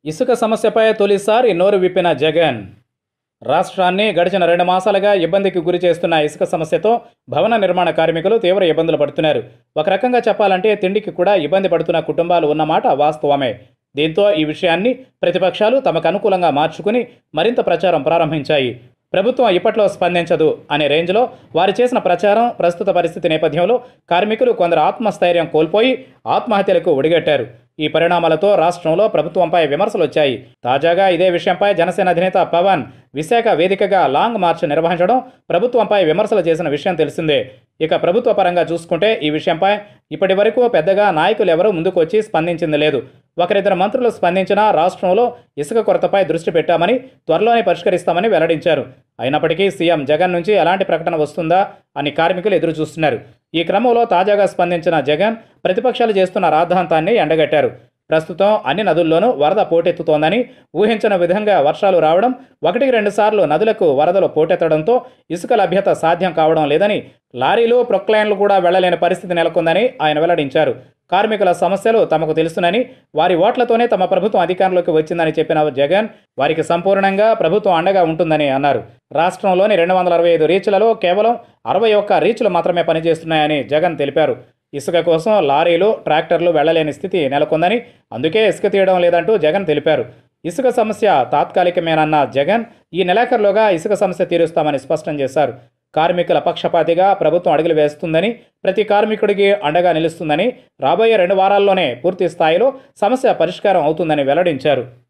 ఇసుక సమస్యపై తొలిసారి నోరు విప్పిన జగన్ రాష్ట్రాన్ని గడిచిన రెండు మాసాలుగా ఇబ్బందికి గురి చేస్తున్న ఇసుక సమస్యతో భవన నిర్మాణ కార్మికులు తీవ్ర ఇబ్బందులు పడుతున్నారు ఒక రకంగా చెప్పాలంటే తిండికి కూడా ఇబ్బంది పడుతున్న కుటుంబాలు ఉన్నమాట వాస్తవమే దీంతో ఈ విషయాన్ని ప్రతిపక్షాలు తమకు అనుకూలంగా మార్చుకుని మరింత ప్రచారం ప్రారంభించాయి ప్రభుత్వం ఇప్పట్లో స్పందించదు అనే రేంజ్లో వారు చేసిన ప్రచారం ప్రస్తుత పరిస్థితి నేపథ్యంలో కార్మికులు కొందరు ఆత్మస్థైర్యం కోల్పోయి ఆత్మహత్యలకు ఒడిగట్టారు ఈ పరిణామాలతో రాష్ట్రంలో ప్రభుత్వంపై విమర్శలు వచ్చాయి తాజాగా ఇదే విషయంపై జనసేన అధినేత పవన్ విశాఖ వేదికగా లాంగ్ మార్చ్ నిర్వహించడం ప్రభుత్వంపై విమర్శలు చేసిన విషయం తెలిసిందే ఇక ప్రభుత్వ పరంగా చూసుకుంటే ఈ విషయంపై ఇప్పటి వరకు పెద్దగా నాయకులు ఎవరూ ముందుకు వచ్చి స్పందించింది లేదు ఒకరిద్దరు మంత్రులు స్పందించినా రాష్ట్రంలో ఇసుక కొరతపై దృష్టి పెట్టామని త్వరలోనే పరిష్కరిస్తామని వెల్లడించారు అయినప్పటికీ సీఎం జగన్ నుంచి ఎలాంటి ప్రకటన వస్తుందా అని కార్మికులు ఎదురు చూస్తున్నారు ఈ క్రమంలో తాజాగా స్పందించిన జగన్ ప్రతిపక్షాలు చేస్తున్న రాద్ధాంతాన్ని ఎండగట్టారు ప్రస్తుతం అన్ని నదుల్లోనూ వరద పోటెత్తుతోందని ఊహించిన విధంగా వర్షాలు రావడం ఒకటికి రెండు సార్లు నదులకు వరదలు పోటెత్తడంతో ఇసుక లభ్యత సాధ్యం కావడం లేదని లారీలు ప్రొక్లైన్లు కూడా వెళ్లలేని పరిస్థితి నెలకొందని ఆయన వెల్లడించారు కార్మికుల సమస్యలు తమకు తెలుసునని వారి ఓట్లతోనే తమ ప్రభుత్వం అధికారంలోకి వచ్చిందని చెప్పిన జగన్ వారికి సంపూర్ణంగా ప్రభుత్వం అండగా ఉంటుందని అన్నారు రాష్ట్రంలోని రెండు వందల అరవై ఐదు రీచ్లలో కేవలం అరవై ఒక్క రీచ్లు మాత్రమే పనిచేస్తున్నాయని జగన్ తెలిపారు ఇసుక కోసం లారీలు ట్రాక్టర్లు వెళ్లలేని స్థితి నెలకొందని అందుకే ఇసుక తీయడం లేదంటూ జగన్ తెలిపారు ఇసుక సమస్య తాత్కాలికమేనన్న జగన్ ఈ నెలాఖరులోగా ఇసుక సమస్య తీరుస్తామని స్పష్టం చేశారు కార్మికుల పక్షపాతిగా ప్రభుత్వం అడుగులు వేస్తుందని ప్రతి కార్మికుడికి అండగా నిలుస్తుందని రాబోయే రెండు వారాల్లోనే పూర్తి స్థాయిలో సమస్య పరిష్కారం అవుతుందని వెల్లడించారు